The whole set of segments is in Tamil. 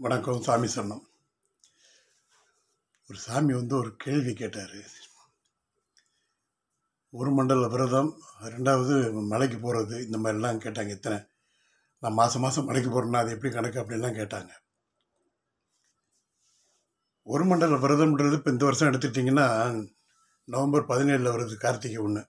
வணக்கம் சாமி சொன்னோம் ஒரு சாமி வந்து ஒரு கேள்வி கேட்டார் ஒரு மண்டல விரதம் ரெண்டாவது மலைக்கு போகிறது இந்த மாதிரிலாம் கேட்டாங்க எத்தனை நான் மாதம் மாதம் மலைக்கு போகிறேன்னா அது எப்படி கணக்கு அப்படின்லாம் கேட்டாங்க ஒரு மண்டல விரதம்ன்றது இப்போ இந்த வருஷம் எடுத்துட்டிங்கன்னா நவம்பர் பதினேழில் வருது கார்த்திகை ஒன்று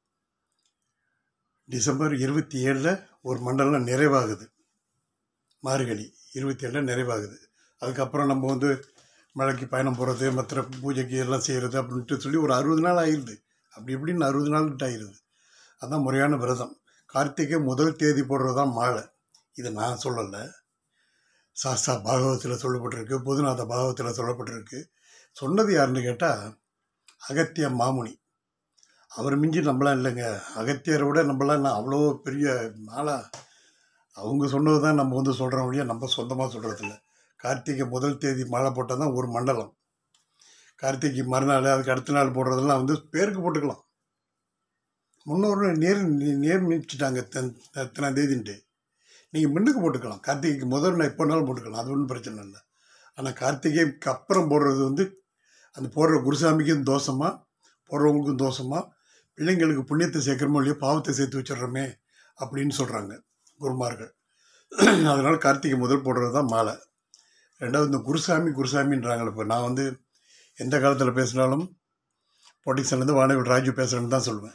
டிசம்பர் இருபத்தி ஏழில் ஒரு மண்டலம் நிறைவாகுது மார்கழி இருபத்தி ஏழில் நிறைவாகுது அதுக்கப்புறம் நம்ம வந்து மலைக்கு பயணம் போகிறது மற்ற பூஜைக்கு எல்லாம் செய்கிறது அப்படின்ட்டு சொல்லி ஒரு அறுபது நாள் ஆயிடுது அப்படி இப்படின்னு அறுபது நாள் கிட்ட ஆயிடுது அதான் முறையான விரதம் கார்த்திகை முதல் தேதி போடுறது தான் மாலை இதை நான் சொல்லலை சாஸ்தா பாகவத்தில் சொல்லப்பட்டிருக்கு பொதுநாத பாகவத்தில் சொல்லப்பட்டிருக்கு சொன்னது யாருன்னு கேட்டால் அகத்திய மாமுனி அவர் மிஞ்சி நம்மளாம் இல்லைங்க அகத்தியரை விட நம்மளாம் என்ன அவ்வளோ பெரிய நாளா அவங்க சொன்னது தான் நம்ம வந்து சொல்கிறோம் வழியா நம்ம சொந்தமாக சொல்கிறதில்ல கார்த்திகை முதல் தேதி மாலை போட்டால் தான் ஒரு மண்டலம் கார்த்திகை மறுநாள் அதுக்கு அடுத்த நாள் போடுறதெல்லாம் வந்து பேருக்கு போட்டுக்கலாம் முன்னோர்கள் நேர் நியமிச்சிட்டாங்க எத்தனை தேதின்ட்டு நீங்கள் முன்னுக்கு போட்டுக்கலாம் கார்த்திகைக்கு முதல் நாள் எப்போனாலும் போட்டுக்கலாம் அது ஒன்றும் பிரச்சனை இல்லை ஆனால் கார்த்திகைக்கு அப்புறம் போடுறது வந்து அந்த போடுற குருசாமிக்கும் தோஷமாக போடுறவங்களுக்கும் தோஷமாக பிள்ளைங்களுக்கு புண்ணியத்தை சேர்க்குறமோ இல்லையோ பாவத்தை சேர்த்து வச்சிடுறோமே அப்படின்னு சொல்கிறாங்க குருமார்கள் அதனால் கார்த்திகை முதல் போடுறது தான் மாலை ரெண்டாவது இந்த குருசாமி குருசாமின்றாங்களே இப்போ நான் வந்து எந்த காலத்தில் பேசினாலும் பொலிட்டிக்ஸ்லேருந்து வானவில் ராஜு பேசுகிறேன்னு தான் சொல்லுவேன்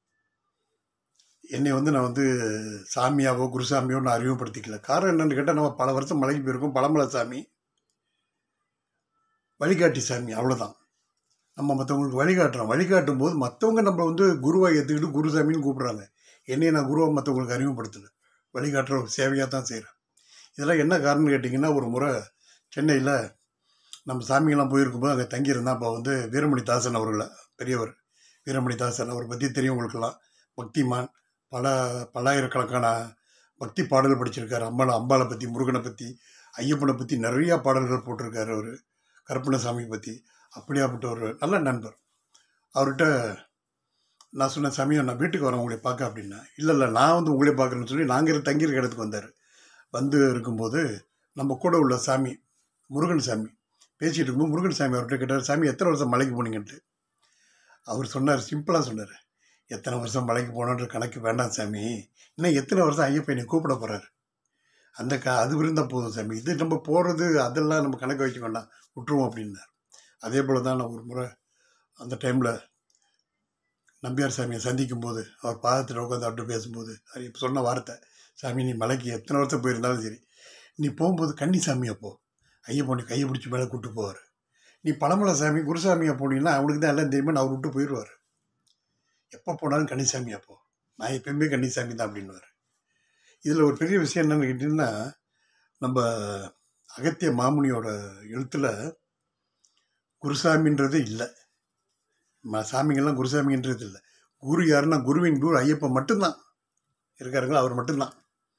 என்னை வந்து நான் வந்து சாமியாவோ குருசாமியோ நான் அறிமுகப்படுத்திக்கல காரணம் என்னன்னு கேட்டால் நம்ம பல வருஷம் மலைக்கு போயிருக்கோம் பழமலை சாமி வழிகாட்டி சாமி அவ்வளோதான் நம்ம மற்றவங்களுக்கு வழிகாட்டுறோம் வழிகாட்டும் போது மற்றவங்க நம்ம வந்து குருவை ஏற்றுக்கிட்டு குருசாமின்னு கூப்பிட்றாங்க என்னையை நான் குருவை மற்றவங்களுக்கு அறிமுகப்படுத்தலை வழிகாட்டுற ஒரு சேவையாக தான் செய்கிறேன் இதெல்லாம் என்ன காரணம்னு கேட்டிங்கன்னா ஒரு முறை சென்னையில் நம்ம சாமிங்கெல்லாம் போயிருக்கும்போது அங்கே தங்கியிருந்தேன் அப்போ வந்து வீரமணி தாசன் அவர்களை பெரியவர் வீரமணி தாசன் அவரை பற்றி தெரியும் உங்களுக்கெல்லாம் பக்திமான் பல பல்லாயிரக்கணக்கான பக்தி பாடல்கள் படிச்சிருக்காரு அம்பாளை அம்பாளை பற்றி முருகனை பற்றி ஐயப்பனை பற்றி நிறையா பாடல்கள் போட்டிருக்காரு அவர் கருப்பணசாமி பற்றி அப்படியாப்பட்ட ஒரு நல்ல நண்பர் அவர்கிட்ட நான் சொன்ன சமயம் நான் வீட்டுக்கு வரேன் உங்களை பார்க்க அப்படின்னா இல்லை இல்லை நான் வந்து உங்களே பார்க்குறேன்னு சொல்லி நாங்கள் தங்கியிருக்க இடத்துக்கு வந்தார் வந்து இருக்கும்போது நம்ம கூட உள்ள சாமி முருகன் சாமி பேசிகிட்டு இருக்கும்போது முருகன் சாமி அவர்கிட்ட கேட்டார் சாமி எத்தனை வருஷம் மலைக்கு போனீங்கன்ட்டு அவர் சொன்னார் சிம்பிளாக சொன்னார் எத்தனை வருஷம் மலைக்கு போனோன்ற கணக்கு வேண்டாம் சாமி இன்னும் எத்தனை வருஷம் ஐயப்பனை கூப்பிட போகிறாரு அந்த க அது இருந்தால் போதும் சாமி இது நம்ம போகிறது அதெல்லாம் நம்ம கணக்கு வைக்க வேண்டாம் விட்டுருவோம் அப்படின்னார் அதே போல் தான் நான் ஒரு முறை அந்த டைமில் நம்பியார் சாமியை சந்திக்கும் போது அவர் பாதத்தில் உட்காந்து அப்படி பேசும்போது அவர் இப்போ சொன்ன வார்த்தை சாமி நீ மலைக்கு எத்தனை வருஷம் போயிருந்தாலும் சரி நீ போகும்போது கன்னி சாமியை போ ஐயப்பனை கையை பிடிச்சி மேலே கூப்பிட்டு போவார் நீ பழமலை சாமி குருசாமியை போனீங்கன்னா அவனுக்கு தான் எல்லாம் தெரியுமா அவர் விட்டு போயிடுவார் எப்போ போனாலும் கன்னிசாமியா போ நான் எப்பயுமே கன்னிசாமி தான் அப்படின்வார் இதில் ஒரு பெரிய விஷயம் என்னன்னு கேட்டிங்கன்னா நம்ம அகத்திய மாமுனியோட எழுத்தில் குருசாமின்றது இல்லை ம சாமிங்கெல்லாம் குருசாமின்றது இல்லை குரு யாருன்னா குருவின் குரு ஐயப்பன் மட்டும்தான் இருக்காருங்களா அவர் மட்டும்தான்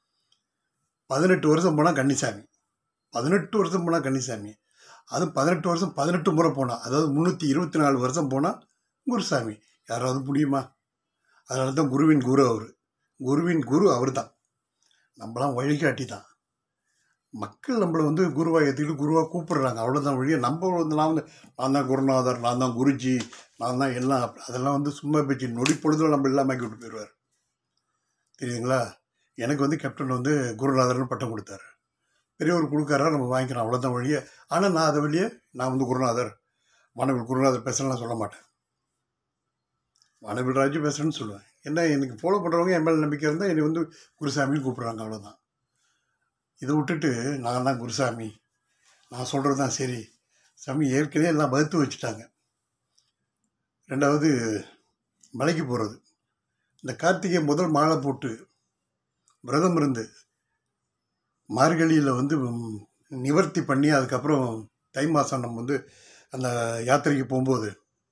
பதினெட்டு வருஷம் போனால் கன்னிசாமி பதினெட்டு வருஷம் போனால் கன்னிசாமி அதுவும் பதினெட்டு வருஷம் பதினெட்டு முறை போனால் அதாவது முந்நூற்றி இருபத்தி நாலு வருஷம் போனால் குருசாமி யாராவது முடியுமா அதனால தான் குருவின் குரு அவர் குருவின் குரு அவர் தான் நம்மளாம் வழிகாட்டி தான் மக்கள் நம்மளை வந்து குருவாக ஏற்றுக்கிட்டு குருவாக கூப்பிடுறாங்க அவ்வளோதான் வழியாக நம்ம வந்து நான் வந்து நான் தான் குருநாதர் நான் தான் குருஜி நான் தான் எல்லாம் அதெல்லாம் வந்து சும்மா பேச்சு நொடி பொழுதுல நம்ம எல்லாம் ஆக்கி விட்டு போயிடுவார் தெரியுங்களா எனக்கு வந்து கேப்டன் வந்து குருநாதர்னு பட்டம் கொடுத்தாரு பெரியவர் கொடுக்காரா நம்ம வாங்கிக்கிறோம் அவ்வளோதான் வழியே ஆனால் நான் அதை வெளியே நான் வந்து குருநாதர் மாணவர் குருநாதர் பேசலாம் சொல்ல மாட்டேன் வானவில் ராஜு பேசுகிறேன்னு சொல்லுவேன் என்ன எனக்கு ஃபாலோ பண்ணுறவங்க என் மேலே நம்பிக்கை இருந்தால் என்னை வந்து குருசாமின்னு கூப்பிட்றாங்க அவ்வளோதான் இதை விட்டுட்டு நான் தான் குருசாமி நான் சொல்கிறது தான் சரி சாமி ஏற்கனவே எல்லாம் வகுத்து வச்சுட்டாங்க ரெண்டாவது மலைக்கு போகிறது இந்த கார்த்திகை முதல் மாலை போட்டு விரதம் இருந்து மார்கழியில் வந்து நிவர்த்தி பண்ணி அதுக்கப்புறம் தை மாதம் நம்ம வந்து அந்த யாத்திரைக்கு போகும்போது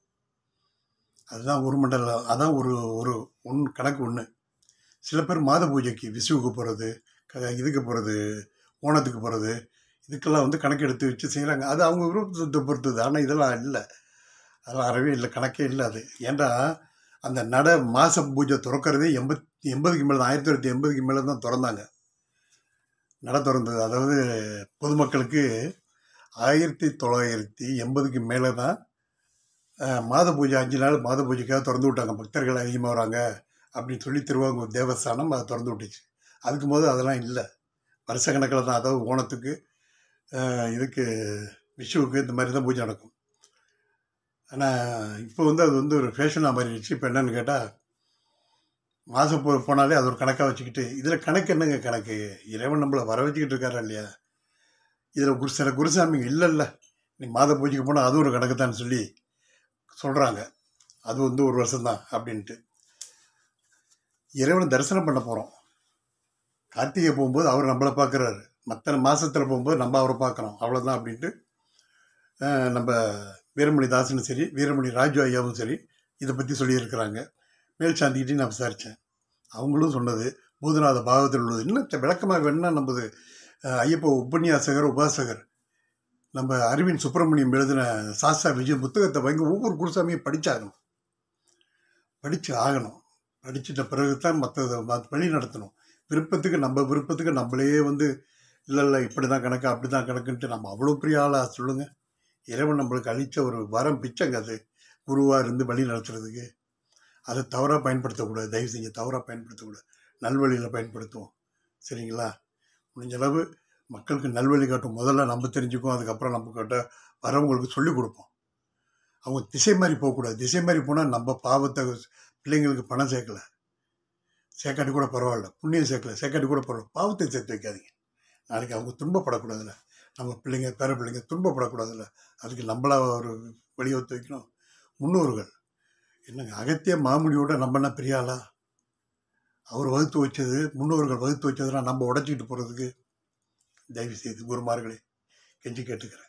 அதுதான் ஒரு மண்டலம் அதான் ஒரு ஒரு ஒன் கணக்கு ஒன்று சில பேர் மாத பூஜைக்கு விசுவுக்கு போகிறது க இதுக்கு போகிறது ஓணத்துக்கு போகிறது இதுக்கெல்லாம் வந்து கணக்கு எடுத்து வச்சு செய்கிறாங்க அது அவங்க விருப்பத்தை பொறுத்தது ஆனால் இதெல்லாம் இல்லை அதெல்லாம் அறவே இல்லை கணக்கே இல்லை அது ஏன்டா அந்த நட மாத பூஜை திறக்கிறதே எண்பத்தி எண்பதுக்கு மேலே தான் ஆயிரத்தி தொள்ளாயிரத்தி எண்பதுக்கு மேலே தான் திறந்தாங்க நட திறந்தது அதாவது பொதுமக்களுக்கு ஆயிரத்தி தொள்ளாயிரத்தி எண்பதுக்கு மேலே தான் அஹ், மாத பூஜை அஞ்சு நாள் மாத பூஜைக்காக திறந்து விட்டாங்க பக்தர்கள் அதிகமாக வராங்க அப்படின்னு சொல்லி திருவாங்கூர் தேவஸ்தானம் அதை திறந்து விட்டுச்சு அதுக்கு போது அதெல்லாம் இல்லை வருஷக்கணக்கில் தான் அதாவது ஓணத்துக்கு அஹ், இதுக்கு விஷுவுக்கு இந்த மாதிரி தான் பூஜை நடக்கும் ஆனால் இப்போ வந்து அது வந்து ஒரு ஃபேஷனாக மாறிடுச்சு இப்போ என்னன்னு கேட்டால் மாதம் போ போனாலே அது ஒரு கணக்காக வச்சுக்கிட்டு இதில் கணக்கு என்னங்க கணக்கு இறைவன் நம்மளை வர வச்சுக்கிட்டு இருக்காரா இல்லையா இதில் குரு சில குருசாமிங்க இல்லை இல்லை நீ மாத பூஜைக்கு போனால் அது ஒரு கணக்கு தான் சொல்லி சொல்கிறாங்க அது வந்து ஒரு வருஷம்தான் அப்படின்ட்டு இறைவனை தரிசனம் பண்ண போகிறோம் கார்த்திகை போகும்போது அவர் நம்மளை பார்க்குறாரு மற்ற மாதத்தில் போகும்போது நம்ம அவரை பார்க்குறோம் அவ்வளோதான் அப்படின்ட்டு அஹ், நம்ம வீரமணி தாசனும் சரி வீரமணி ராஜு ஐயாவும் சரி இதை பற்றி சொல்லியிருக்கிறாங்க மேல் சாந்திக்கிட்டையும் நான் விசாரித்தேன் அவங்களும் சொன்னது பூதநாத பாகத்தில் உள்ளது இன்னும் விளக்கமாக வேணும்னா நமது அஹ், ஐயப்ப உபன்யாசகர் உபாசகர் நம்ம அரவிந்த் சுப்பிரமணியம் எழுதின சாஸ்தா விஜய் புத்தகத்தை வாங்கி ஒவ்வொரு குருசாமியும் படிச்சாகணும் படித்து ஆகணும் படிச்சிட்ட பிறகு தான் மற்ற வழி நடத்தணும் விருப்பத்துக்கு நம்ம விருப்பத்துக்கு நம்மளே வந்து இல்லை இல்லை இப்படி தான் கணக்கு அப்படி தான் கணக்குன்ட்டு நம்ம அவ்வளோ பெரிய ஆளா சொல்லுங்கள் இறைவன் நம்மளுக்கு அளித்த ஒரு வரம் பிச்சைங்க அது குருவாக இருந்து வழி நடத்துறதுக்கு அதை தவறாக பயன்படுத்தக்கூடாது தயவு செஞ்சு தவறாக பயன்படுத்தக்கூடாது நல்வழியில் பயன்படுத்துவோம் சரிங்களா முடிஞ்ச அளவு மக்களுக்கு நல்வழி காட்டும் முதல்ல நம்ம தெரிஞ்சுக்குவோம் அதுக்கப்புறம் நம்ம கிட்ட வரவங்களுக்கு சொல்லிக் கொடுப்போம் அவங்க திசை மாதிரி போகக்கூடாது திசை மாதிரி போனால் நம்ம பாவத்தை பிள்ளைங்களுக்கு பணம் சேர்க்கல சேர்க்காட்டி கூட பரவாயில்ல புண்ணியம் சேர்க்கல சேர்க்காட்டி கூட பரவாயில்ல பாவத்தை சேர்த்து வைக்காதீங்க நாளைக்கு அவங்க துன்பப்படக்கூடாதுல்ல நம்ம பிள்ளைங்க பேர பிள்ளைங்க துன்பப்படக்கூடாதுல்ல அதுக்கு நம்மளா ஒரு வழிவகுத்து வைக்கணும் முன்னோர்கள் என்னங்க அகத்திய மாமுனியோட நம்ம என்ன பெரிய ஆளா அவர் வகுத்து வச்சது முன்னோர்கள் வகுத்து வச்சதுனா நம்ம உடைச்சிக்கிட்டு போகிறதுக்கு தயவு செய்து குருமார்களே கெஞ்சி கேட்டுக்கிறேன்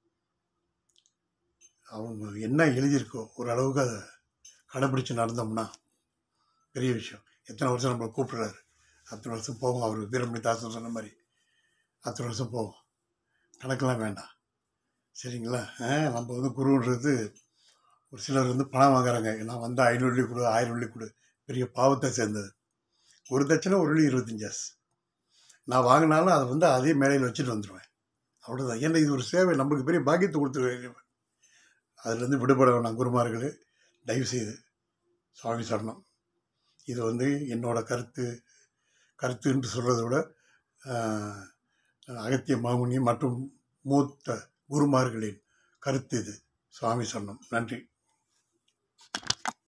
அவங்க என்ன எழுதியிருக்கோ ஒரு அளவுக்கு அதை கடைப்பிடிச்சு நடந்தோம்னா பெரிய விஷயம் எத்தனை வருஷம் நம்மளை கூப்பிடுறாரு அத்தனை வருஷம் போவோம் அவர் வீரமணி தாசன் சொன்ன மாதிரி அத்தனை வருஷம் போவோம் கணக்கெல்லாம் வேண்டாம் சரிங்களா ஆ, நம்ம வந்து குருன்றது ஒரு சிலர் வந்து பணம் வாங்குறாங்க நான் வந்து ஐநூறு வெள்ளி கொடு ஆயிரம் வெள்ளி கொடு பெரிய பாவத்தை சேர்ந்தது ஒரு தட்சணை ஒரு வெள்ளி இருபத்தஞ்சாஸ் நான் வாங்கினாலும் அதை வந்து அதே மேடையில் வச்சுட்டு வந்துடுவேன் அவ்வளோதான் ஏன்னா இது ஒரு சேவை நம்மளுக்கு பெரிய பாக்கியத்தை கொடுத்துருவேன் அதுலேருந்து விடுபட வேணாம் குருமார்களே தயவு செய்து சுவாமி சரணம் இது வந்து என்னோட கருத்து கருத்துன்னு சொல்கிறத விட ஆஹ், அகத்திய மாமுனி மற்றும் மூத்த குருமார்களின் கருத்து இது சுவாமி சரணம் நன்றி